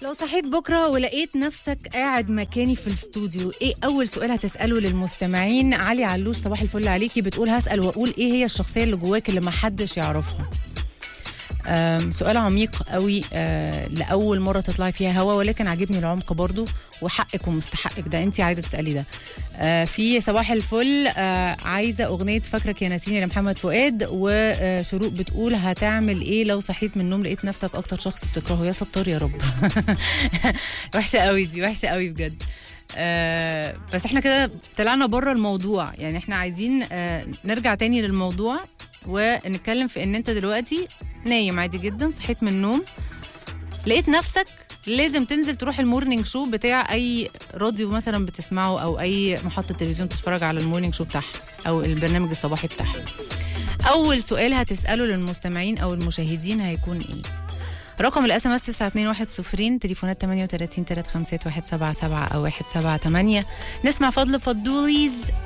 لو صحيت بكره ولقيت نفسك قاعد مكاني في الاستوديو ايه اول سؤال هتساله للمستمعين علي علوش صباح الفل عليكي بتقول هسال واقول ايه هي الشخصيه اللي جواك اللي ما حدش يعرفها أم، سؤال عميق قوي أه لاول مره تطلعي فيها هوا ولكن عاجبني العمق برضو وحقك ومستحقك ده انت عايزه تسالي ده أه في صباح الفل أه عايزه اغنيه فاكرك يا ناسيني لمحمد فؤاد وشروق بتقول هتعمل ايه لو صحيت من النوم لقيت نفسك اكتر شخص بتكرهه يا ستار يا رب وحشه قوي دي وحشه قوي بجد آه بس احنا كده طلعنا بره الموضوع يعني احنا عايزين آه نرجع تاني للموضوع ونتكلم في ان انت دلوقتي نايم عادي جدا صحيت من النوم لقيت نفسك لازم تنزل تروح المورنينج شو بتاع اي راديو مثلا بتسمعه او اي محطه تلفزيون تتفرج على المورنينج شو بتاعها او البرنامج الصباحي بتاعها اول سؤال هتساله للمستمعين او المشاهدين هيكون ايه رقم الاس ام اس 921 تليفونات 38 351 177 او 178 نسمع فضل فضوليز